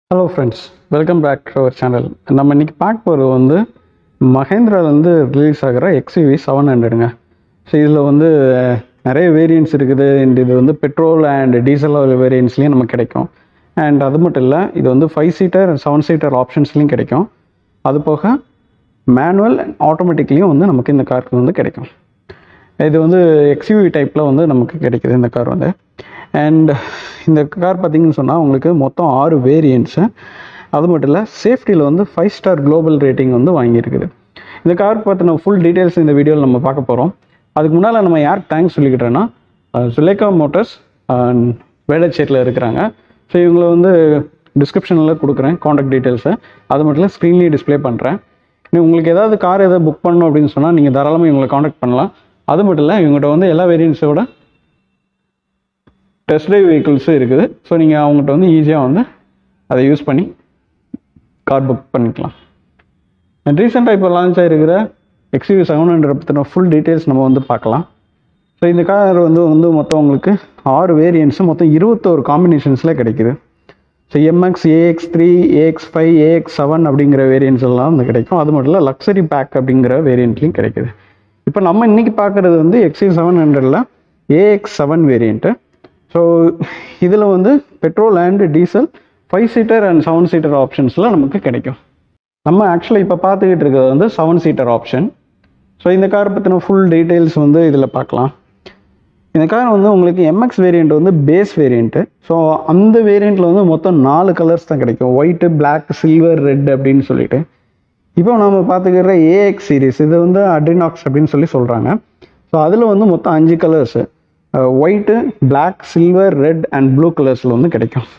hello friends welcome back to our channel நம்ம இன்னைக்கு பார்க்க போகிறது வந்து மஹேந்திராவில் வந்து ரிலீஸ் ஆகிற எக்ஸ்யூவி செவன் ஹண்ட்ரடுங்க ஸோ இதில் வந்து நிறைய வேரியன்ட்ஸ் இருக்குது அண்ட் இது வந்து பெட்ரோல் அண்ட் டீசல் வேரியன்ட்ஸ்லேயும் நமக்கு கிடைக்கும் அண்ட் அது மட்டும் இல்லை இது வந்து ஃபைவ் சீட்டர் செவன் சீட்டர் ஆப்ஷன்ஸ்லேயும் கிடைக்கும் அது போக மேனுவல் அண்ட் ஆட்டோமேட்டிக்லேயும் வந்து நமக்கு இந்த காருக்கு வந்து கிடைக்கும் இது வந்து எக்ஸ்யூவி டைப்பில் வந்து நமக்கு கிடைக்குது இந்த கார் வந்து அண்ட் இந்த கார் பார்த்தீங்கன்னு சொன்னால் உங்களுக்கு மொத்தம் ஆறு வேரியன்ட்ஸு அது மட்டும் இல்லை சேஃப்டியில் வந்து ஃபைவ் ஸ்டார் குளோபல் ரேட்டிங் வந்து வாங்கியிருக்குது இந்த கார் பற்றின ஃபுல் டீட்டெயில்ஸ் இந்த வீடியோவில் நம்ம பார்க்க போகிறோம் அதுக்கு முன்னால் நம்ம யார் தேங்க்ஸ் சொல்லிக்கிட்டோன்னா சுலேகா மோட்டர்ஸ் வேளச்சேரியில் இருக்கிறாங்க ஸோ இவங்களை வந்து டிஸ்கிரிப்ஷனில் கொடுக்குறேன் காண்டாக்ட் டீட்டெயில்ஸை அது மட்டும் இல்லை ஸ்க்ரீன்லேயே டிஸ்ப்ளே பண்ணுறேன் நீ உங்களுக்கு ஏதாவது கார் எதாவது புக் பண்ணணும் அப்படின்னு சொன்னால் நீங்கள் தாராளமாக இவங்களை காண்டாக்ட் பண்ணலாம் அது மட்டும் இல்லை இவங்ககிட்ட வந்து எல்லா வேரியன்ட்ஸோட டெஸ்ட் ட்ரைவ் வெஹிக்கிள்ஸும் இருக்குது ஸோ நீங்கள் அவங்ககிட்ட வந்து ஈஸியாக வந்து அதை யூஸ் பண்ணி கார் புக் பண்ணிக்கலாம் அண்ட் ரீசெண்டாக இப்போ லான்ச் ஆகிருக்கிற எக்ஸ்யூவி செவன் ஹண்ட்ரட் பற்றின ஃபுல் டீட்டெயில்ஸ் நம்ம வந்து பார்க்கலாம் ஸோ இந்த கார் வந்து வந்து மொத்தம் உங்களுக்கு ஆறு வேரியன்ட்ஸு மொத்தம் இருபத்தோரு காம்பினேஷன்ஸில் கிடைக்குது so MX AX three AX five AX seven அப்படிங்கிற வேரியன்ட்ஸ் எல்லாம் வந்து கிடைக்கும் அது மட்டும் இல்லை லக்ஸரி பேக் அப்படிங்கிற வேரியண்ட்லையும் கிடைக்குது இப்போ நம்ம இன்றைக்கி பார்க்குறது வந்து எக்ஸ்யூ செவன் ஹண்ட்ரடில் ஏஎக்ஸ் செவன் வேரியண்ட்டு ஸோ இதில் வந்து petrol and diesel five seater and seven seater ஆப்ஷன்ஸில் நமக்கு கிடைக்கும் நம்ம ஆக்சுவலாக இப்போ பார்த்துக்கிட்டு இருக்கிறது வந்து செவன் சீட்டர் ஆப்ஷன் ஸோ இந்த கார் பற்றின ஃபுல் டீட்டெயில்ஸ் வந்து இதில் பார்க்கலாம் இந்த கார் வந்து உங்களுக்கு எம்எக்ஸ் வேரியண்ட் வந்து பேஸ் வேரியண்ட்டு ஸோ அந்த வேரியண்ட்டில் வந்து மொத்தம் நாலு கலர்ஸ் தான் கிடைக்கும் ஒயிட்டு பிளாக் சில்வர் ரெட் அப்படின்னு சொல்லிட்டு இப்போ நம்ம பார்த்துக்கிற ஏஎக்ஸ் சீரிஸ் இது வந்து அட்ரினாக்ஸ் அப்படின்னு சொல்லி சொல்கிறாங்க ஸோ அதில் வந்து மொத்தம் அஞ்சு colours white black silver red and blue கலர்ஸில் வந்து கிடைக்கும்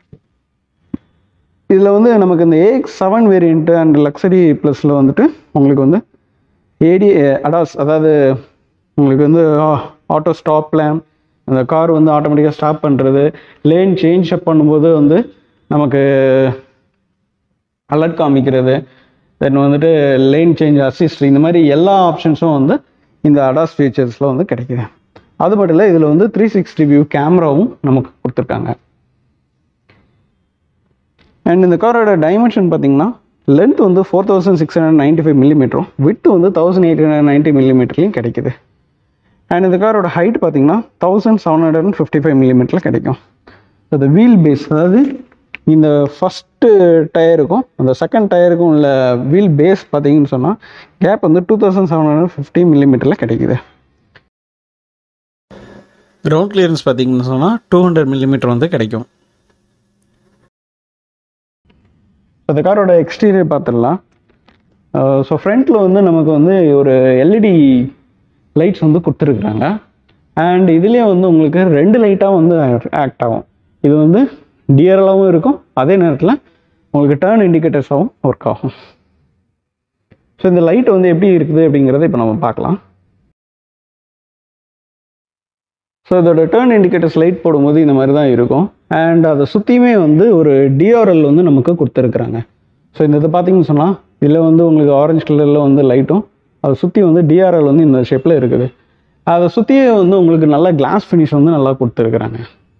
இதில் வந்து நமக்கு இந்த AX seven variant and luxury ப்ளஸில் வந்துட்டு உங்களுக்கு வந்து ஏடி அடாஸ் அதாவது உங்களுக்கு வந்து ஆட்டோ ஸ்டாப் லேம்ப் அந்த கார் வந்து ஆட்டோமேட்டிக்காக ஸ்டாப் பண்ணுறது லேன் சேஞ்ச் அப் பண்ணும்போது வந்து நமக்கு அலர்ட் காமிக்கிறது தென் வந்துட்டு லேன் சேஞ்ச் அசிஸ்ட் இந்த மாதிரி எல்லா ஆப்ஷன்ஸும் வந்து இந்த அடாஸ் ஃபீச்சர்ஸில் வந்து கிடைக்குது அது மட்டும் இல்லை இதில் வந்து த்ரீ சிக்ஸ்டி வியூ கேமராவும் நமக்கு கொடுத்துருக்காங்க அண்ட் இந்த காரோட டைமென்ஷன் பார்த்தீங்கன்னா லென்த் வந்து four thousand six hundred ninety five மில்லிமீட்டரும் விட்டு வந்து தௌசண்ட் எயிட் ஹண்ட்ரட் நைன்ட்டி மில்லிமீட்டர்லையும் கிடைக்குது அண்ட் இந்த காரோட ஹைட் பார்த்தீங்கன்னா thousand seven hundred and fifty five மில்லிமீட்டரில் கிடைக்கும் இந்த வீல் பேஸ் அதாவது இந்த ஃபஸ்ட்டு டயருக்கும் அந்த செகண்ட் டயருக்கும் உள்ள வீல் பேஸ் பார்த்தீங்கன்னு சொன்னால் கேப் வந்து two thousand seven hundred fifty மில்லிமீட்டரில் கிடைக்குது கிரவுண்ட் கிளியரன்ஸ் பார்த்தீங்கன்னு சொன்னால் டூ ஹண்ட்ரட் மில்லிமீட்டர் வந்து கிடைக்கும் அந்த காரோட எக்ஸ்டீரியர் பார்த்துடலாம் ஸோ ஃப்ரண்ட்டில் வந்து நமக்கு வந்து ஒரு எல்இடி லைட்ஸ் வந்து கொடுத்துருக்குறாங்க அண்ட் இதுலேயே வந்து உங்களுக்கு ரெண்டு லைட்டாக வந்து ஆக்ட் ஆகும் இது வந்து டிஆர்எலாகவும் இருக்கும் அதே நேரத்தில் உங்களுக்கு டேர்ன் இண்டிகேட்டர்ஸாகவும் ஒர்க் ஆகும் ஸோ இந்த லைட் வந்து எப்படி இருக்குது அப்படிங்கிறத இப்போ நம்ம பார்க்கலாம் ஸோ இதோட டேர்ன் இண்டிகேட்டர்ஸ் லைட் போடும்போது இந்த மாதிரி தான் இருக்கும் அண்ட் அதை சுற்றியுமே வந்து ஒரு டிஆர்எல் வந்து நமக்கு கொடுத்துருக்குறாங்க ஸோ இந்த இது பார்த்தீங்கன்னு சொன்னால் இதில் வந்து உங்களுக்கு ஆரஞ்சு கலரில் வந்து லைட்டும் அதை சுற்றி வந்து டிஆர்எல் வந்து இந்த ஷேப்பில் இருக்குது அதை சுற்றியே வந்து உங்களுக்கு நல்ல கிளாஸ் ஃபினிஷ் வந்து நல்லா கொடுத்துருக்குறாங்க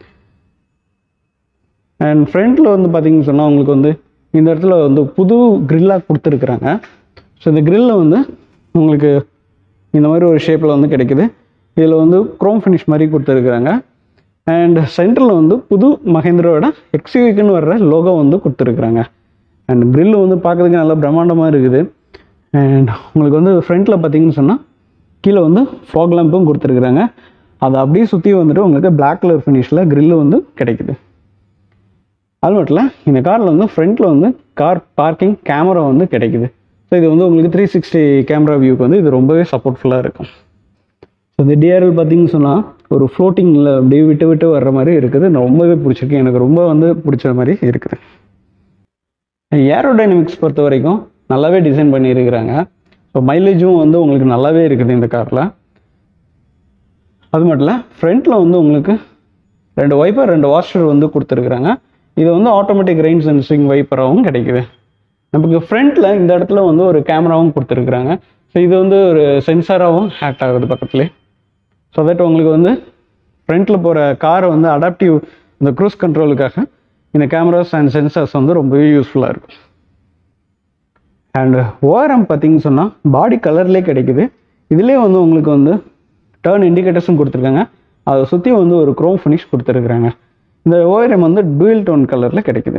அண்ட் ஃப்ரண்ட்டில் வந்து பார்த்தீங்கன்னு சொன்னால் உங்களுக்கு வந்து இந்த இடத்துல வந்து புது க்ரில்லாக கொடுத்துருக்குறாங்க ஸோ இந்த க்ரில்ல வந்து உங்களுக்கு இந்த மாதிரி ஒரு ஷேப்பில் வந்து கிடைக்குது இதில் வந்து க்ரோம் ஃபினிஷ் மாதிரி கொடுத்துருக்குறாங்க அண்ட் சென்டரில் வந்து புது மகேந்திராவோட எக்ஸிவிக்குன்னு வர்ற லோகோ வந்து கொடுத்துருக்குறாங்க அண்ட் க்ரில் வந்து பார்க்கறதுக்கு நல்லா பிரம்மாண்டமாக இருக்குது அண்ட் உங்களுக்கு வந்து ஃப்ரண்ட்டில் பார்த்தீங்கன்னு சொன்னால் கீழே வந்து ஃபாக் லேம்பும் கொடுத்துருக்குறாங்க அதை அப்படியே சுற்றி வந்துட்டு உங்களுக்கு பிளாக் கலர் ஃபினிஷில் க்ரில்லு வந்து கிடைக்குது அது மட்டும் இல்லை இந்த காரில் வந்து ஃப்ரண்ட்டில் வந்து கார் பார்க்கிங் கேமரா வந்து கிடைக்குது ஸோ இது வந்து உங்களுக்கு த்ரீ சிக்ஸ்டி கேமரா வியூக்கு வந்து இது ரொம்பவே சப்போர்ட்ஃபுல்லாக இருக்கும் ஸோ இந்த டிஆர்எல் பார்த்தீங்கன்னு சொன்னால் ஒரு ஃப்ளோட்டிங்கில் அப்படியே விட்டு விட்டு வர்ற மாதிரி இருக்குது ரொம்பவே பிடிச்சிருக்கு எனக்கு ரொம்ப வந்து பிடிச்ச மாதிரி இருக்குது ஏரோடைனமிக்ஸ் பொறுத்த வரைக்கும் நல்லாவே டிசைன் பண்ணியிருக்கிறாங்க ஸோ மைலேஜும் வந்து உங்களுக்கு நல்லாவே இருக்குது இந்த காரில் அது மட்டும் இல்லை ஃப்ரண்ட்டில் வந்து உங்களுக்கு ரெண்டு வைப்பர் ரெண்டு வாஷர் வந்து கொடுத்துருக்குறாங்க இது வந்து ஆட்டோமேட்டிக் ரெயின் சென்சிங் வைப்பராகவும் கிடைக்குது நமக்கு ஃப்ரண்ட்டில் இந்த இடத்துல வந்து ஒரு கேமராவும் கொடுத்துருக்குறாங்க ஸோ இது வந்து ஒரு சென்சாராகவும் ஆக்ட் ஆகுது பக்கத்துலேயே ஸோ தட் உங்களுக்கு வந்து ஃப்ரண்ட்டில் போகிற காரை வந்து அடாப்டிவ் இந்த க்ரூஸ் கண்ட்ரோலுக்காக இந்த கேமராஸ் அண்ட் சென்சார்ஸ் வந்து ரொம்பவே யூஸ்ஃபுல்லாக இருக்கும் அண்ட் ஓஆர்எம் பார்த்தீங்கன்னு சொன்னால் பாடி கலர்லேயே கிடைக்குது இதுலேயே வந்து உங்களுக்கு வந்து டர்ன் இண்டிகேட்டர்ஸும் கொடுத்துருக்காங்க அதை சுற்றி வந்து ஒரு க்ரோம் ஃபினிஷ் கொடுத்துருக்குறாங்க இந்த ஓஆர்எம் வந்து டூயல் டோன் கலரில் கிடைக்குது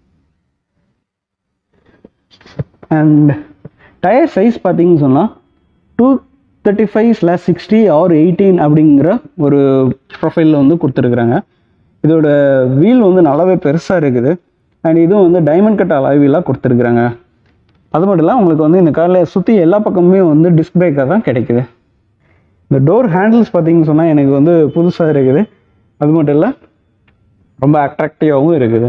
அண்ட் டயர் சைஸ் பார்த்தீங்கன்னு சொன்னால் two thirty five slash sixty R eighteen அப்படிங்கிற ஒரு ப்ரொஃபைலில் வந்து கொடுத்துருக்குறாங்க இதோட வீல் வந்து நல்லாவே பெருசாக இருக்குது அண்ட் இதுவும் வந்து டைமண்ட் கட் அலாய்வீலாக கொடுத்துருக்குறாங்க அது மட்டும் இல்லை உங்களுக்கு வந்து இந்த காரில் சுற்றி எல்லா பக்கமுமே வந்து டிஸ்க் பிரேக்காக தான் கிடைக்குது இந்த டோர் ஹேண்டில்ஸ் பார்த்தீங்கன்னு சொன்னால் எனக்கு வந்து புதுசாக இருக்குது அது மட்டும் இல்லை ரொம்ப அட்ராக்டிவாகவும் இருக்குது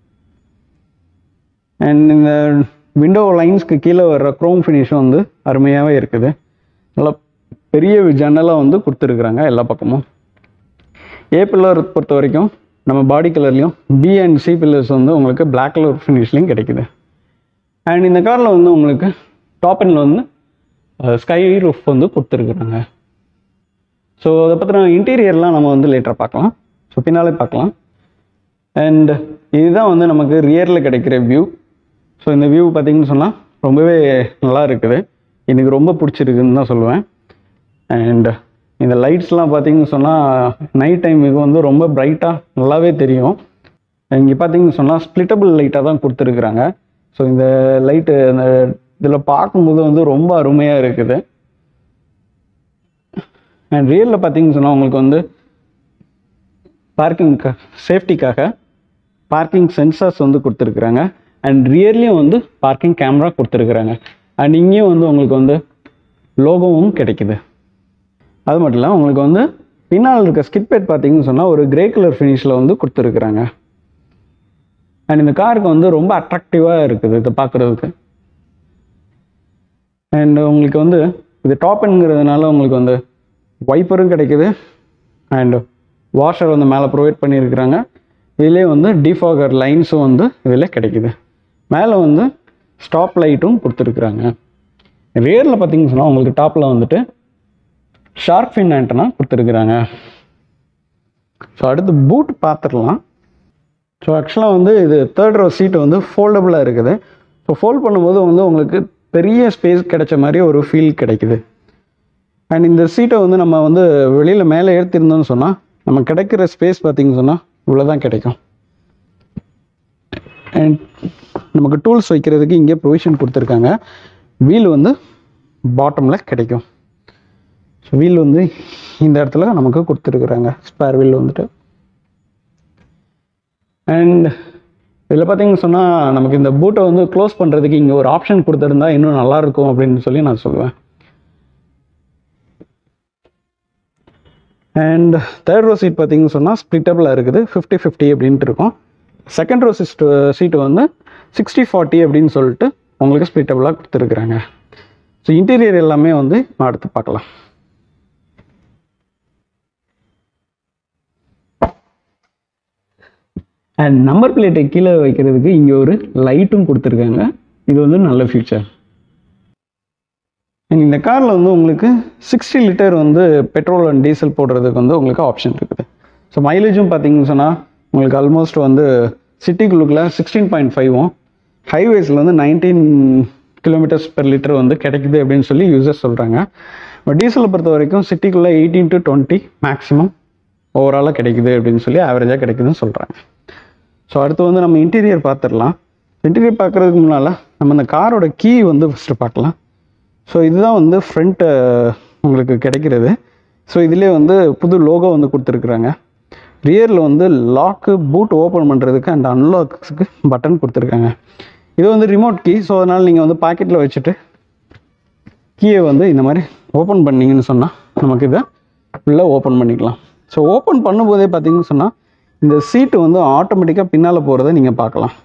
அண்ட் இந்த விண்டோ லைன்ஸ்க்கு கீழே வர்ற க்ரோம் ஃபினிஷும் வந்து அருமையாகவே இருக்குது நல்லா பெரிய ஜன்னலாக வந்து கொடுத்துருக்குறாங்க எல்லா பக்கமும் ஏ பில்லர் பொறுத்த வரைக்கும் நம்ம பாடி கலர்லேயும் பி அண்ட் சி பில்லர்ஸ் வந்து உங்களுக்கு பிளாக் கலர் ஃபினிஷ்லேயும் கிடைக்குது அண்ட் இந்த காரில் வந்து உங்களுக்கு டாப் எண்டில் வந்து ஸ்கை ரூஃப் வந்து கொடுத்துருக்குறாங்க ஸோ அதை பற்றின இன்டீரியர்லாம் நம்ம வந்து லேட்டராக பார்க்கலாம் ஸோ பின்னாலே பார்க்கலாம் அண்ட் இதுதான் வந்து நமக்கு ரியரில் கிடைக்கிற வியூ ஸோ இந்த வியூ பார்த்தீங்கன்னு சொன்னால் ரொம்பவே நல்லா இருக்குது எனக்கு ரொம்ப பிடிச்சிருக்குன்னு தான் சொல்லுவேன் அண்ட் இந்த லைட்ஸ்லாம் பார்த்தீங்கன்னு சொன்னால் நைட் டைமுக்கு வந்து ரொம்ப பிரைட்டாக நல்லாவே தெரியும் இங்கே பார்த்தீங்கன்னு சொன்னால் ஸ்ப்ளிட்டபிள் லைட்டாக தான் கொடுத்துருக்குறாங்க ஸோ இந்த லைட்டு இந்த இதில் பார்க்கும்போது வந்து ரொம்ப அருமையாக இருக்குது அண்ட் ரியலில் பார்த்தீங்கன்னு சொன்னால் உங்களுக்கு வந்து பார்க்கிங் சேஃப்டிக்காக பார்க்கிங் சென்சார்ஸ் வந்து கொடுத்துருக்குறாங்க அண்ட் ரியர்லேயும் வந்து பார்க்கிங் கேமரா கொடுத்துருக்குறாங்க அண்ட் இங்கேயும் வந்து உங்களுக்கு வந்து லோகோவும் கிடைக்குது அது மட்டும் இல்லை உங்களுக்கு வந்து பின்னால் இருக்க ஸ்கிட் பேட் பார்த்தீங்கன்னு சொன்னால் ஒரு கிரே கலர் ஃபினிஷில் வந்து கொடுத்துருக்குறாங்க அண்ட் இந்த காருக்கு வந்து ரொம்ப அட்ராக்டிவாக இருக்குது இதை பார்க்குறதுக்கு அண்ட் உங்களுக்கு வந்து இது டாப்ங்கிறதுனால உங்களுக்கு வந்து வைப்பரும் கிடைக்குது அண்ட் வாஷர் வந்து மேலே ப்ரொவைட் பண்ணியிருக்கிறாங்க இதிலே வந்து டிஃபாகர் லைன்ஸும் வந்து இதில் கிடைக்குது மேலே வந்து ஸ்டாப் லைட்டும் கொடுத்துருக்குறாங்க ரியரில் பார்த்தீங்கன்னு சொன்னால் உங்களுக்கு டாப்பில் வந்துட்டு ஷார்க் ஃபின் ஆண்டனா கொடுத்துருக்குறாங்க ஸோ அடுத்து பூட் பார்த்துடலாம் ஸோ ஆக்சுவலாக வந்து இது தேர்ட் ரோ சீட்டு வந்து ஃபோல்டபுளாக இருக்குது ஸோ ஃபோல்ட் பண்ணும்போது வந்து உங்களுக்கு பெரிய ஸ்பேஸ் கிடைச்ச மாதிரி ஒரு ஃபீல் கிடைக்குது அண்ட் இந்த சீட்டை வந்து நம்ம வந்து வெளியில் மேலே ஏற்றிருந்தோம்னு சொன்னால் நம்ம கிடைக்கிற ஸ்பேஸ் பார்த்தீங்கன்னு சொன்னால் இவ்வளோ தான் கிடைக்கும் அண்ட் நமக்கு டூல்ஸ் வைக்கிறதுக்கு இங்கே ப்ரொவிஷன் கொடுத்துருக்காங்க வீல் வந்து பாட்டமில் கிடைக்கும் ஸோ வீல் வந்து இந்த இடத்துல நமக்கு கொடுத்துருக்குறாங்க ஸ்பேர் வீல் வந்துட்டு அண்ட் இதில் பார்த்தீங்கன்னு சொன்னால் நமக்கு இந்த பூட்டை வந்து க்ளோஸ் பண்ணுறதுக்கு இங்கே ஒரு ஆப்ஷன் கொடுத்துருந்தா இன்னும் நல்லா இருக்கும் அப்படின்னு சொல்லி நான் சொல்லுவேன் அண்ட் தேர்ட் ரோ சீட் பார்த்தீங்கன்னு சொன்னால் ஸ்ப்ளிட்டபிளாக இருக்குது ஃபிஃப்டி ஃபிஃப்டி அப்படின்ட்டு இருக்கும் செகண்ட் ரோ சிஸ்ட் சீட்டு வந்து சிக்ஸ்டி ஃபார்ட்டி அப்படின்னு சொல்லிட்டு உங்களுக்கு ஸ்ப்ளிட்டபிளாக கொடுத்துருக்குறாங்க ஸோ இன்டீரியர் எல்லாமே வந்து நான் அடுத்து பார்க்கலாம் அண்ட் நம்பர் பிளேட்டை கீழே வைக்கிறதுக்கு இங்கே ஒரு லைட்டும் கொடுத்துருக்காங்க இது வந்து நல்ல ஃபியூச்சர் அண்ட் இந்த காரில் வந்து உங்களுக்கு சிக்ஸ்டி லிட்டர் வந்து பெட்ரோல் அண்ட் டீசல் போடுறதுக்கு வந்து உங்களுக்கு ஆப்ஷன் இருக்குது ஸோ மைலேஜும் பார்த்தீங்கன்னு சொன்னால் உங்களுக்கு ஆல்மோஸ்ட் வந்து சிட்டிக்குள்ளுக்குள்ள சிக்ஸ்டீன் பாயிண்ட் ஃபைவும் ஹைவேஸில் வந்து நைன்டீன் கிலோமீட்டர்ஸ் பெர் லிட்டர் வந்து கிடைக்குது அப்படின்னு சொல்லி யூசர்ஸ் சொல்கிறாங்க பட் டீசலை பொறுத்த வரைக்கும் சிட்டிக்குள்ளே எயிட்டீன் டு டுவெண்ட்டி மேக்ஸிமம் ஓவராலாக கிடைக்குது அப்படின்னு சொல்லி ஆவரேஜாக கிடைக்குதுன்னு சொல்கிறாங்க ஸோ அடுத்து வந்து நம்ம இன்டீரியர் பார்த்துடலாம் இன்டீரியர் பார்க்குறதுக்கு முன்னால் நம்ம இந்த காரோட கீ வந்து ஃபஸ்ட்டு பார்க்கலாம் ஸோ இதுதான் வந்து ஃப்ரண்ட்டு உங்களுக்கு கிடைக்கிறது ஸோ இதிலே வந்து புது லோகோ வந்து கொடுத்துருக்குறாங்க ரியரில் வந்து லாக்கு பூட் ஓப்பன் பண்ணுறதுக்கு அண்ட் அன்லாக்ஸுக்கு பட்டன் கொடுத்துருக்காங்க இது வந்து ரிமோட் கீ ஸோ அதனால் நீங்கள் வந்து பாக்கெட்டில் வச்சுட்டு கீயை வந்து இந்த மாதிரி ஓப்பன் பண்ணீங்கன்னு சொன்னால் நமக்கு இதை ஃபுல்லாக ஓப்பன் பண்ணிக்கலாம் ஸோ ஓப்பன் பண்ணும்போதே பார்த்தீங்கன்னு சொன்னால் இந்த சீட்டு வந்து ஆட்டோமேட்டிக்காக பின்னால் போகிறத நீங்கள் பார்க்கலாம்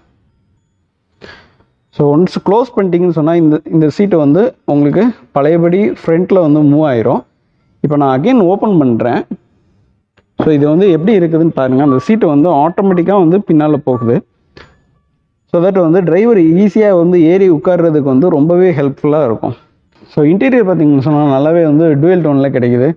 ஸோ ஒன்ஸ் க்ளோஸ் பண்ணிட்டீங்கன்னு சொன்னால் இந்த இந்த சீட்டு வந்து உங்களுக்கு பழையபடி ஃப்ரண்ட்டில் வந்து மூவ் ஆயிரும் இப்போ நான் அகைன் ஓப்பன் பண்ணுறேன் ஸோ இது வந்து எப்படி இருக்குதுன்னு பாருங்கள் அந்த சீட்டு வந்து ஆட்டோமேட்டிக்காக வந்து பின்னால் போகுது ஸோ தட் வந்து டிரைவர் ஈஸியாக வந்து ஏறி உட்கார்றதுக்கு வந்து ரொம்பவே ஹெல்ப்ஃபுல்லாக இருக்கும் ஸோ இன்டீரியர் பார்த்தீங்கன்னு சொன்னால் நல்லாவே வந்து டுவெல் டோனில் கிடைக்குது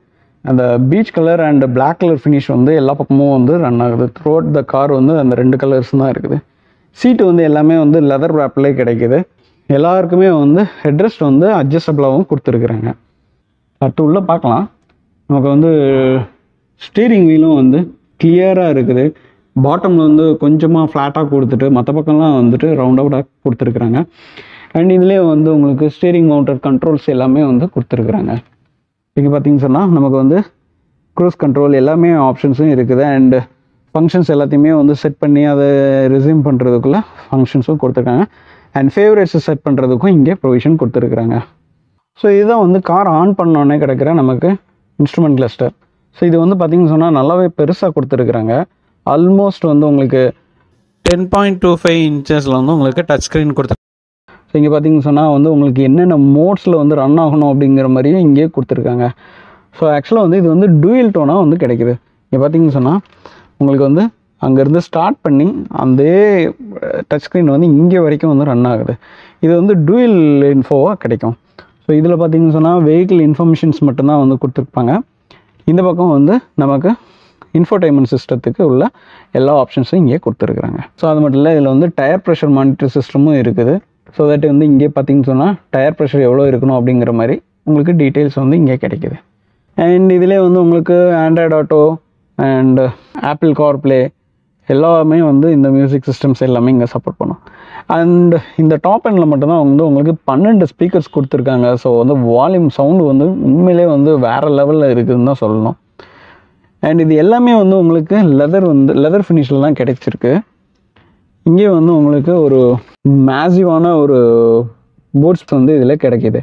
அந்த peach colour and Black colour finish வந்து எல்லா பக்கமும் வந்து ரன் ஆகுது த்ரூ த கார் வந்து அந்த ரெண்டு கலர்ஸ் தான் இருக்குது சீட்டு வந்து எல்லாமே வந்து லெதர் ரேப்லேயே கிடைக்குது எல்லாருக்குமே வந்து ஹெட்ரெஸ்ட் வந்து அட்ஜஸ்டபிளாகவும் கொடுத்துருக்குறாங்க அடுத்து உள்ளே பார்க்கலாம் நமக்கு வந்து ஸ்டீரிங் வீலும் வந்து கிளியராக இருக்குது பாட்டமில் வந்து கொஞ்சமாக ஃப்ளாட்டாக கொடுத்துட்டு மற்ற பக்கம்லாம் வந்துட்டு ரவுண்ட் அவுட்டாக கொடுத்துருக்குறாங்க அண்ட் இதுலேயே வந்து உங்களுக்கு ஸ்டீரிங் மவுண்டட் கண்ட்ரோல்ஸ் எல்லாமே வந்து கொடுத்துருக்குறாங்க இங்கே பார்த்தீங்கன்னு சொன்னால் நமக்கு வந்து க்ரூஸ் கண்ட்ரோல் எல்லாமே ஆப்ஷன்ஸும் இருக்குது அண்டு ஃபங்க்ஷன்ஸ் எல்லாத்தையுமே வந்து செட் பண்ணி அதை ரிசீவ் பண்ணுறதுக்குள்ள ஃபங்க்ஷன்ஸும் கொடுத்துருக்காங்க அண்ட் ஃபேவரேட்ஸை செட் பண்ணுறதுக்கும் இங்கே ப்ரொவிஷன் கொடுத்துருக்குறாங்க ஸோ இதுதான் வந்து கார் ஆன் பண்ணோடனே கிடைக்கிற நமக்கு இன்ஸ்ட்ருமெண்ட் கிளஸ்டர் ஸோ இது வந்து பார்த்தீங்கன்னு சொன்னால் நல்லாவே பெருசாக கொடுத்துருக்குறாங்க ஆல்மோஸ்ட் வந்து உங்களுக்கு டென் பாயிண்ட் டூ ஃபைவ் இன்ச்சஸில் வந்து உங்களுக்கு டச் ஸ்க்ரீன் கொடுத்து ஸோ இங்கே பார்த்தீங்கன்னு சொன்னால் வந்து உங்களுக்கு என்னென்ன மோட்ஸில் வந்து ரன் ஆகணும் அப்படிங்கிற மாதிரியும் இங்கேயே கொடுத்துருக்காங்க ஸோ ஆக்சுவலாக வந்து இது வந்து டூயல் டோனாக வந்து கிடைக்குது இங்கே பார்த்தீங்கன்னு சொன்னால் உங்களுக்கு வந்து அங்கேருந்து ஸ்டார்ட் பண்ணி அந்த டச் ஸ்க்ரீன் வந்து இங்கே வரைக்கும் வந்து ரன் ஆகுது இது வந்து டூயல் இன்ஃபோவாக கிடைக்கும் ஸோ இதில் பார்த்தீங்கன்னு சொன்னால் வெஹிக்கிள் இன்ஃபர்மேஷன்ஸ் மட்டும்தான் வந்து கொடுத்துருப்பாங்க இந்த பக்கம் வந்து நமக்கு இன்ஃபோடைன்மெண்ட் சிஸ்டத்துக்கு உள்ள எல்லா ஆப்ஷன்ஸும் இங்கே கொடுத்துருக்குறாங்க ஸோ அது மட்டும் இல்லை இதில் வந்து டயர் ப்ரெஷர் மானிட்டர் சிஸ்டமும் இருக்குது ஸோ தட் வந்து இங்கே பார்த்தீங்கன்னு சொன்னால் டயர் ப்ரெஷர் எவ்வளோ இருக்கணும் அப்படிங்கிற மாதிரி உங்களுக்கு டீட்டெயில்ஸ் வந்து இங்கே கிடைக்குது அண்ட் இதிலே வந்து உங்களுக்கு Android Auto and Apple CarPlay எல்லாமே வந்து இந்த மியூசிக் சிஸ்டம்ஸ் எல்லாமே இங்கே சப்போர்ட் பண்ணும் அண்ட் இந்த டாப் எண்டில் மட்டும்தான் வந்து உங்களுக்கு பன்னெண்டு ஸ்பீக்கர்ஸ் கொடுத்துருக்காங்க ஸோ வந்து வால்யூம் சவுண்டு வந்து உண்மையிலே வந்து வேறு லெவலில் இருக்குதுன்னு தான் சொல்லணும் அண்ட் இது எல்லாமே வந்து உங்களுக்கு லெதர் வந்து லெதர் ஃபினிஷில் தான் கிடைச்சிருக்கு இங்கே வந்து உங்களுக்கு ஒரு மேசிவான ஒரு போட்ஸ் வந்து இதில் கிடைக்கிது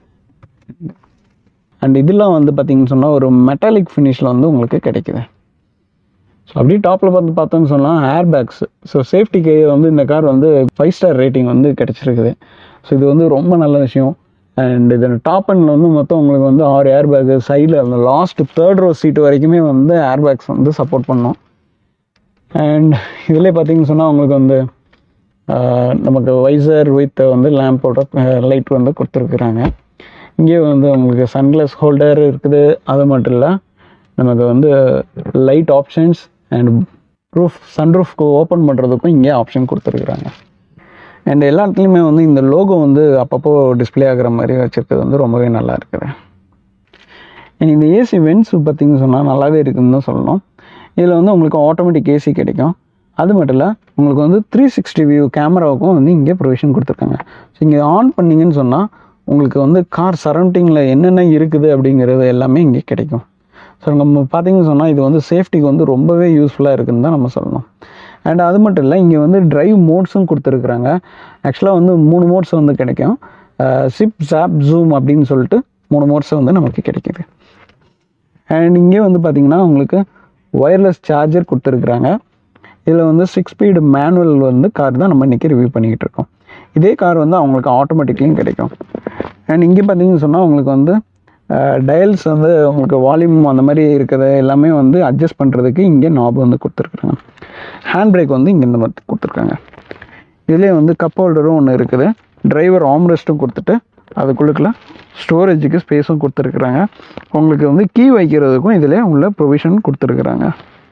அண்ட் இதெல்லாம் வந்து பார்த்தீங்கன்னு சொன்னால் ஒரு மெட்டாலிக் ஃபினிஷில் வந்து உங்களுக்கு கிடைக்குது ஸோ அப்படியே டாப்பில் பார்த்து பார்த்தோன்னு சொன்னால் ஏர் பேக்ஸ் ஸோ சேஃப்டிக்கு வந்து இந்த கார் வந்து ஃபைவ் ஸ்டார் ரேட்டிங் வந்து கிடச்சிருக்குது ஸோ இது வந்து ரொம்ப நல்ல விஷயம் அண்ட் இது டாப் அண்டில் வந்து மொத்தம் உங்களுக்கு வந்து ஆறு ஏர் பேக்கு சைடில் அந்த லாஸ்ட் தேர்ட் ரோ சீட்டு வரைக்குமே வந்து ஏர் பேக்ஸ் வந்து சப்போர்ட் பண்ணோம் அண்ட் இதில் பார்த்தீங்கன்னு சொன்னால் உங்களுக்கு வந்து ஆஹ், நமக்கு வைசர் வித் வந்து லேம்போட லைட் வந்து கொடுத்துருக்குறாங்க இங்கே வந்து உங்களுக்கு சன்கிளாஸ் ஹோல்டர் இருக்குது அது மட்டும் இல்லை நமக்கு வந்து லைட் ஆப்ஷன்ஸ் அண்ட் ரூஃப் சன்ரூஃப்க்கு ஓப்பன் பண்ணுறதுக்கும் இங்கே ஆப்ஷன் கொடுத்துருக்குறாங்க அண்ட் எல்லா இடத்துலையுமே வந்து இந்த லோகோ வந்து அப்பப்போ டிஸ்ப்ளே ஆகுற மாதிரி வச்சுருக்கிறது வந்து ரொம்பவே நல்லா இருக்குது And இந்த ஏசி வென்ஸ் பார்த்தீங்கன்னு சொன்னால் நல்லாவே இருக்குதுன்னு தான் சொல்லணும் இதில் வந்து உங்களுக்கு ஆட்டோமேட்டிக் ஏசி கிடைக்கும் அது மட்டும் இல்லை உங்களுக்கு வந்து த்ரீ சிக்ஸ்டி வியூ கேமராவுக்கும் வந்து இங்கே ப்ரொவிஷன் கொடுத்துருக்காங்க ஸோ இங்கே ஆன் பண்ணீங்கன்னு சொன்னால் உங்களுக்கு வந்து கார் சரௌண்டிங்கில் என்னென்ன இருக்குது அப்படிங்கிறது எல்லாமே இங்கே கிடைக்கும் ஸோ நம்ம பார்த்தீங்கன்னு சொன்னால் இது வந்து சேஃப்டிக்கு வந்து ரொம்பவே யூஸ்ஃபுல்லாக இருக்குன்னு தான் நம்ம சொல்லணும் அண்ட் அது மட்டும் இல்லை இங்கே வந்து டிரைவ் மோட்ஸும் கொடுத்துருக்குறாங்க ஆக்சுவலாக வந்து மூணு மோட்ஸ் வந்து கிடைக்கும் சிப் ஜாப் ஜூம் அப்படின்னு சொல்லிட்டு மூணு மோட்ஸ் வந்து நமக்கு கிடைக்குது அண்ட் இங்கே வந்து பார்த்தீங்கன்னா உங்களுக்கு ஒயர்லெஸ் சார்ஜர் கொடுத்துருக்குறாங்க இதில் வந்து சிக்ஸ் ஸ்பீடு மேனுவல் வந்து கார் தான் நம்ம இன்றைக்கி ரிவ்யூ பண்ணிக்கிட்டு இருக்கோம் இதே கார் வந்து அவங்களுக்கு ஆட்டோமேட்டிக்லேயும் கிடைக்கும் அண்ட் இங்கே பார்த்தீங்கன்னு சொன்னால் உங்களுக்கு வந்து டயல்ஸ் வந்து உங்களுக்கு வால்யூம் அந்த மாதிரி இருக்கிறத எல்லாமே வந்து அட்ஜஸ்ட் பண்ணுறதுக்கு இங்கே நாப் வந்து கொடுத்துருக்குறாங்க ஹேண்ட் பிரேக் வந்து இங்கே இந்த மாதிரி கொடுத்துருக்காங்க இதுலேயே வந்து கப் ஹோல்டரும் ஒன்று இருக்குது டிரைவர் ஆம்ரெஸ்ட்டும் கொடுத்துட்டு அதுக்குள்ளுக்குள்ள ஸ்டோரேஜுக்கு ஸ்பேஸும் கொடுத்துருக்குறாங்க உங்களுக்கு வந்து கீ வைக்கிறதுக்கும் இதில் உள்ள ப்ரொவிஷன் கொடுத்துருக்குறாங்க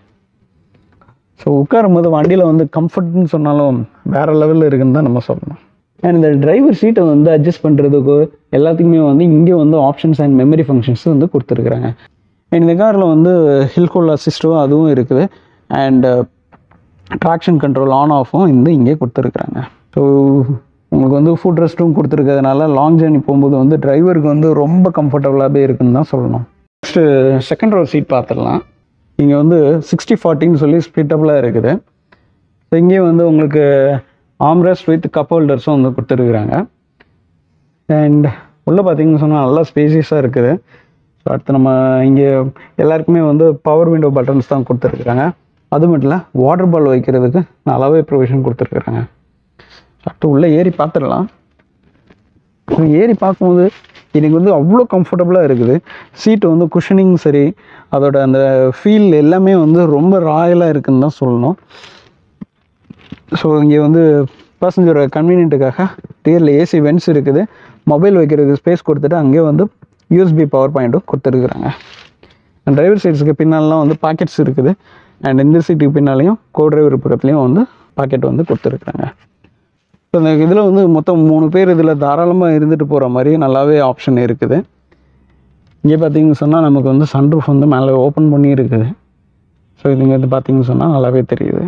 ஸோ உட்காரும் போது வண்டியில் வந்து கம்ஃபர்ட்னு சொன்னாலும் வேறு லெவலில் இருக்குன்னு தான் நம்ம சொல்லணும் அண்ட் இந்த டிரைவர் சீட்டை வந்து அட்ஜஸ்ட் பண்ணுறதுக்கு எல்லாத்துக்குமே வந்து இங்கே வந்து ஆப்ஷன்ஸ் அண்ட் மெமரி ஃபங்க்ஷன்ஸ் வந்து கொடுத்துருக்குறாங்க அண்ட் இந்த காரில் வந்து ஹில் ஹோல் அசிஸ்டும் அதுவும் இருக்குது அண்ட் ட்ராக்ஷன் கண்ட்ரோல் ஆன் ஆஃபும் இந்த இங்கே கொடுத்துருக்குறாங்க ஸோ உங்களுக்கு வந்து ஃபுட் ரெஸ்ட்டும் கொடுத்துருக்கிறதுனால லாங் ஜேர்னி போகும்போது வந்து டிரைவருக்கு வந்து ரொம்ப கம்ஃபர்டபுளாகவே இருக்குன்னு தான் சொல்லணும் நெக்ஸ்ட்டு செகண்ட் ரோ சீட் பார்த்துடலாம் இங்கே வந்து சிக்ஸ்டி ஃபார்ட்டின்னு சொல்லி ஸ்பிட்டபுளாக இருக்குது ஸோ இங்கே வந்து உங்களுக்கு ஆம்ரெஸ்ட் வித் கப் ஹோல்டர்ஸும் வந்து கொடுத்துருக்குறாங்க அண்ட் உள்ளே பார்த்தீங்கன்னு சொன்னால் நல்லா ஸ்பேசியஸாக இருக்குது ஸோ அடுத்து நம்ம இங்கே எல்லாருக்குமே வந்து பவர் விண்டோ பட்டன்ஸ் தான் கொடுத்துருக்குறாங்க அது மட்டும் இல்லை வாட்டர் பால் வைக்கிறதுக்கு நல்லாவே ப்ரொவிஷன் கொடுத்துருக்குறாங்க அடுத்து உள்ளே ஏறி பார்த்துடலாம் ஸோ ஏறி பார்க்கும்போது எனக்கு வந்து அவ்வளோ கம்ஃபர்டபுளாக இருக்குது சீட்டு வந்து குஷனிங் சரி அதோட அந்த ஃபீல் எல்லாமே வந்து ரொம்ப ராயலாக இருக்குன்னு தான் சொல்லணும் ஸோ இங்கே வந்து பேசஞ்சரோட கன்வீனியன்ட்டுக்காக ரியரில் ஏசி வென்ட்ஸ் இருக்குது மொபைல் வைக்கிறதுக்கு ஸ்பேஸ் கொடுத்துட்டு அங்கேயே வந்து யூஎஸ்பி பவர் பாயிண்ட்டும் கொடுத்துருக்குறாங்க டிரைவர் சைட்ஸுக்கு பின்னாலலாம் வந்து பாக்கெட்ஸ் இருக்குது அண்ட் இந்த சீட்டுக்கு பின்னாலையும் கோ டிரைவர் பக்கத்துலேயும் வந்து பாக்கெட் வந்து கொடுத்துருக்குறாங்க ஸோ இந்த இதில் வந்து மொத்தம் மூணு பேர் இதில் தாராளமாக இருந்துட்டு போகிற மாதிரி நல்லாவே ஆப்ஷன் இருக்குது இங்கே பார்த்தீங்கன்னு சொன்னால் நமக்கு வந்து சன்ரூஃப் வந்து மேலே ஓப்பன் பண்ணி இருக்குது ஸோ இதுங்க வந்து பார்த்தீங்கன்னு சொன்னால் நல்லாவே தெரியுது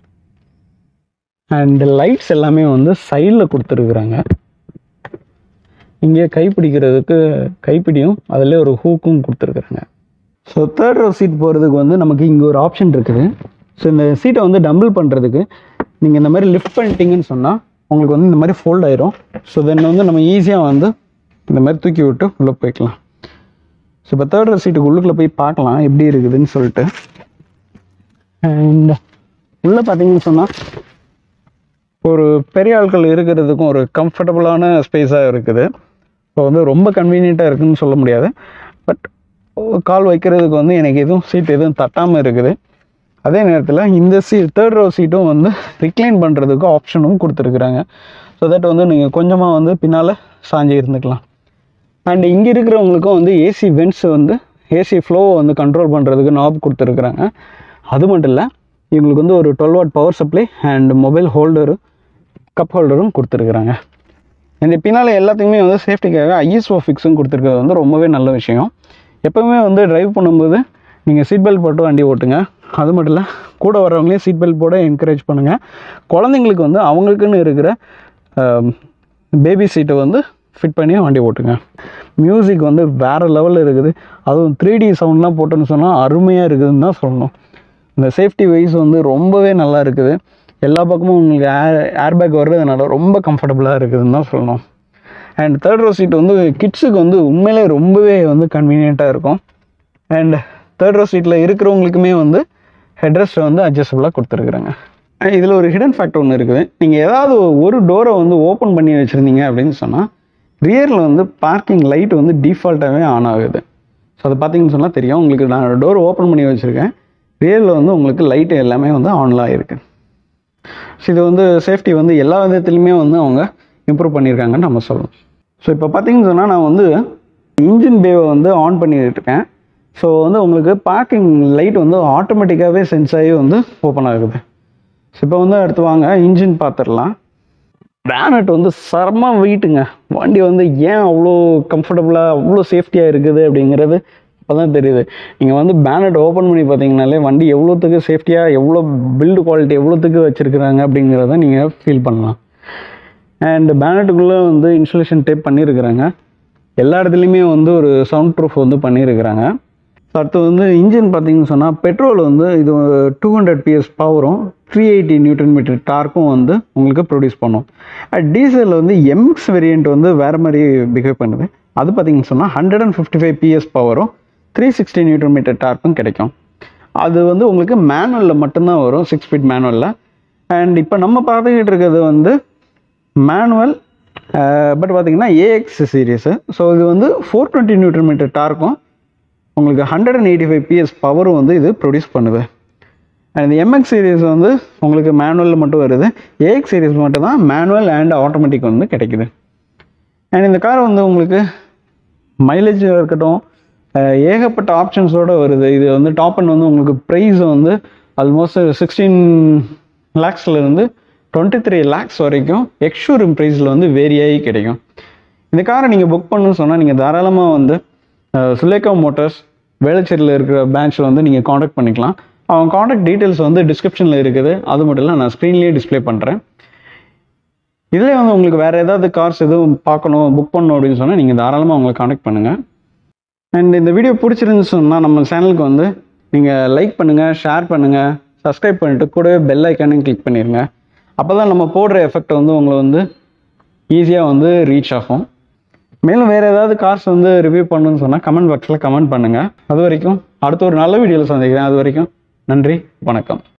அண்ட் லைட்ஸ் எல்லாமே வந்து சைடில் கொடுத்துருக்குறாங்க இங்கே கைப்பிடிக்கிறதுக்கு கைப்பிடியும் அதில் ஒரு ஹூக்கும் கொடுத்துருக்குறாங்க ஸோ தேர்ட் ரோ சீட் போகிறதுக்கு வந்து நமக்கு இங்கே ஒரு ஆப்ஷன் இருக்குது ஸோ இந்த சீட்டை வந்து டம்பிள் பண்ணுறதுக்கு நீங்கள் இந்த மாதிரி லிஃப்ட் பண்ணிட்டீங்கன்னு சொன்னால் உங்களுக்கு வந்து இந்த மாதிரி ஃபோல்ட் ஆயிரும் ஸோ தென் வந்து நம்ம ஈஸியாக வந்து இந்த மாதிரி தூக்கி விட்டு உள்ளே போய்க்கலாம் ஸோ இப்போ தேர்ட் ரோ சீட்டுக்கு உள்ளுக்குள்ளே போய் பார்க்கலாம் எப்படி இருக்குதுன்னு சொல்லிட்டு அண்ட் உள்ளே பார்த்தீங்கன்னு சொன்னால் ஒரு பெரிய ஆட்கள் இருக்கிறதுக்கும் ஒரு கம்ஃபர்டபுளான ஸ்பேஸாக இருக்குது ஸோ வந்து ரொம்ப கன்வீனியண்ட்டாக இருக்குன்னு சொல்ல முடியாது பட் கால் வைக்கிறதுக்கு வந்து எனக்கு எதுவும் சீட் எதுவும் தட்டாமல் இருக்குது அதே நேரத்தில் இந்த சீ தேர்ட் ரோ சீட்டும் வந்து ரிக்ளைன் பண்ணுறதுக்கு ஆப்ஷனும் கொடுத்துருக்குறாங்க ஸோ தட் வந்து நீங்கள் கொஞ்சமாக வந்து பின்னால் சாஞ்சி இருந்துக்கலாம் அண்ட் இங்கே இருக்கிறவங்களுக்கும் வந்து ஏசி வென்ட்ஸ் வந்து ஏசி ஃப்ளோவை வந்து கண்ட்ரோல் பண்ணுறதுக்கு நாப் கொடுத்துருக்குறாங்க அது மட்டும் இல்லை இவங்களுக்கு வந்து ஒரு dual watt power supply and mobile holder cup ஹோல்டரும் கொடுத்துருக்குறாங்க இந்த பின்னால் எல்லாத்துக்குமே வந்து சேஃப்டிக்காக ஐஎஸ்ஓ ஃபிக்ஸும் கொடுத்துருக்கிறது வந்து ரொம்பவே நல்ல விஷயம் எப்போவுமே வந்து டிரைவ் பண்ணும்போது நீங்கள் சீட் பெல்ட் போட்டு வண்டி ஓட்டுங்க அது மட்டும் இல்லை கூட வரவங்களையும் சீட் பெல்ட் போட என்கரேஜ் பண்ணுங்கள் குழந்தைங்களுக்கு வந்து அவங்களுக்குன்னு இருக்கிற பேபி சீட்டை வந்து ஃபிட் பண்ணி வண்டி ஓட்டுங்க மியூசிக் வந்து வேறு லெவலில் இருக்குது அதுவும் த்ரீ டி சவுண்ட்லாம் போட்டோன்னு சொன்னால் அருமையாக இருக்குதுன்னு தான் சொல்லணும் இந்த சேஃப்டி வைஸ் வந்து ரொம்பவே நல்லா இருக்குது எல்லா பக்கமும் உங்களுக்கு ஏர் ஏர்பேக் வர்றதுனால ரொம்ப கம்ஃபர்டபுளாக இருக்குதுன்னு தான் சொல்லணும் அண்ட் தேர்ட் ரோ சீட் வந்து கிட்ஸுக்கு வந்து உண்மையிலே ரொம்பவே வந்து கன்வீனியண்ட்டாக இருக்கும் அண்ட் தேர்ட் ரோ சீட்டில் இருக்கிறவங்களுக்குமே வந்து ஹெட்ரெஸ்ட்டை வந்து அட்ஜஸ்டபுளாக கொடுத்துருக்குறாங்க இதில் ஒரு ஹிடன் ஃபேக்ட் ஒன்று இருக்குது நீங்கள் ஏதாவது ஒரு டோரை வந்து ஓப்பன் பண்ணி வச்சுருந்தீங்க அப்படின்னு சொன்னால் ரியரில் வந்து பார்க்கிங் லைட் வந்து டிஃபால்ட்டாகவே ஆன் ஆகுது ஸோ அதை பார்த்தீங்கன்னு சொன்னால் தெரியும் உங்களுக்கு நான் டோர் ஓப்பன் பண்ணி வச்சுருக்கேன் ரியரில் வந்து உங்களுக்கு லைட்டு எல்லாமே வந்து ஆன்ல ஆகிருக்கு ஸோ இது வந்து சேஃப்டி வந்து எல்லா விதத்துலையுமே வந்து அவங்க இம்ப்ரூவ் பண்ணியிருக்காங்கன்னு நம்ம சொல்லணும் ஸோ இப்போ பார்த்தீங்கன்னு சொன்னால் நான் வந்து இன்ஜின் பேவை வந்து ஆன் பண்ணிட்டு இருக்கேன் ஸோ வந்து உங்களுக்கு பார்க்கிங் லைட் வந்து ஆட்டோமேட்டிக்காகவே சென்ஸ் ஆகி வந்து ஓப்பன் ஆகுது ஸோ இப்போ வந்து அடுத்து வாங்க இன்ஜின் பார்த்துடலாம் பேனட் வந்து செம்ம வெயிட்டுங்க வண்டி வந்து ஏன் அவ்வளோ கம்ஃபர்டபுளாக அவ்வளோ சேஃப்டியாக இருக்குது அப்படிங்கிறது அப்போ தான் தெரியுது நீங்கள் வந்து பேனட் ஓப்பன் பண்ணி பார்த்தீங்கனாலே வண்டி எவ்வளோத்துக்கு சேஃப்டியாக எவ்வளோ பில்டு குவாலிட்டி எவ்வளோத்துக்கு வச்சுருக்குறாங்க அப்படிங்கிறத நீங்கள் ஃபீல் பண்ணலாம் அண்ட் பேனட்டுக்குள்ளே வந்து இன்சுலேஷன் டேப் பண்ணியிருக்கிறாங்க எல்லா இடத்துலையுமே வந்து ஒரு சவுண்ட் ப்ரூஃப் வந்து பண்ணியிருக்கிறாங்க ஸோ அடுத்து வந்து இன்ஜின் பார்த்தீங்கன்னு சொன்னால் பெட்ரோல் வந்து இது டூ ஹண்ட்ரட் பிஎஸ் பவரும் த்ரீ எயிட்டி நியூட்டன் மீட்டர் டார்க்கும் வந்து உங்களுக்கு ப்ரொடியூஸ் பண்ணும் டீசல் வந்து எம்எக்ஸ் வேரியண்ட் வந்து வேறு மாதிரி பிஹேவ் பண்ணுது அது பார்த்தீங்கன்னு சொன்னால் hundred and fifty five PS பவரும் த்ரீ சிக்ஸ்டி நியூட்டன் மீட்டர் டார்க்கும் கிடைக்கும் அது வந்து உங்களுக்கு மேனுவலில் மட்டும்தான் வரும் சிக்ஸ் ஸ்பீட் மேனுவலில் அண்ட் இப்போ நம்ம பார்த்துக்கிட்டு இருக்கிறது வந்து மேனுவல் பட் பார்த்தீங்கன்னா ஏஎக்ஸ் சீரீஸு ஸோ இது வந்து ஃபோர் டுவெண்ட்டி நியூட்டன் மீட்டர் டார்க்கும் உங்களுக்கு hundred and eighty five PS பவரும் வந்து இது ப்ரொடியூஸ் பண்ணுது அண்ட் இந்த எம்எக்ஸ் சீரீஸ் வந்து உங்களுக்கு மேனுவலில் மட்டும் வருது ஏஎக்ஸ் சீரீஸ் மட்டும் தான் மேனுவல் அண்ட் ஆட்டோமேட்டிக் வந்து கிடைக்குது அண்ட் இந்த கார் வந்து உங்களுக்கு மைலேஜ் இருக்கட்டும் அஹ் ஏகப்பட்ட ஆப்ஷன்ஸோடு வருது இது வந்து டாப் அண்ட் வந்து உங்களுக்கு ப்ரைஸ் வந்து ஆல்மோஸ்ட் சிக்ஸ்டீன் லேக்ஸ்லேருந்து டுவெண்ட்டி த்ரீ லேக்ஸ் வரைக்கும் எக்ஷூரிங் ப்ரைஸில் வந்து வேரியாகி கிடைக்கும் இந்த காரை நீங்கள் புக் பண்ணணும்னு சொன்னால் நீங்கள் தாராளமாக வந்து அஹ், சுலேகா மோட்டார்ஸ் வேளச்சேரியில் இருக்கிற பேங்க்ஸில் வந்து நீங்கள் காண்டாக்ட் பண்ணிக்கலாம் அவங்க காண்டாக்ட் டீட்டெயில்ஸ் வந்து டிஸ்கிரிப்ஷனில் இருக்குது அது மட்டும் இல்லை நான் ஸ்க்ரீன்லேயே டிஸ்ப்ளே பண்ணுறேன் இதில் வந்து உங்களுக்கு வேறு ஏதாவது கார்ஸ் எதுவும் பார்க்கணும் புக் பண்ணணும் அப்படின்னு சொன்னால் நீங்கள் தாராளமாக அவங்களை காண்டாக்ட் பண்ணுங்கள் அண்ட் இந்த வீடியோ பிடிச்சிருந்துச்சு சொன்னால் நம்ம சேனலுக்கு வந்து நீங்கள் லைக் பண்ணுங்கள் ஷேர் பண்ணுங்கள் சப்ஸ்கிரைப் பண்ணிட்டு கூடவே பெல் ஐக்கானையும் கிளிக் பண்ணிடுங்க அப்போ தான் நம்ம போடுற எஃபெக்ட் வந்து உங்களை வந்து ஈஸியாக வந்து ரீச் ஆகும் மேலும் வேறு ஏதாவது கார்ஸ் வந்து ரிவ்யூ பண்ணணும்னு சொன்னால் கமெண்ட் பாக்ஸில் கமெண்ட் பண்ணுங்கள் அது வரைக்கும் அடுத்த ஒரு நல்ல வீடியோவில் சந்திக்கிறேன் அது வரைக்கும் நன்றி வணக்கம்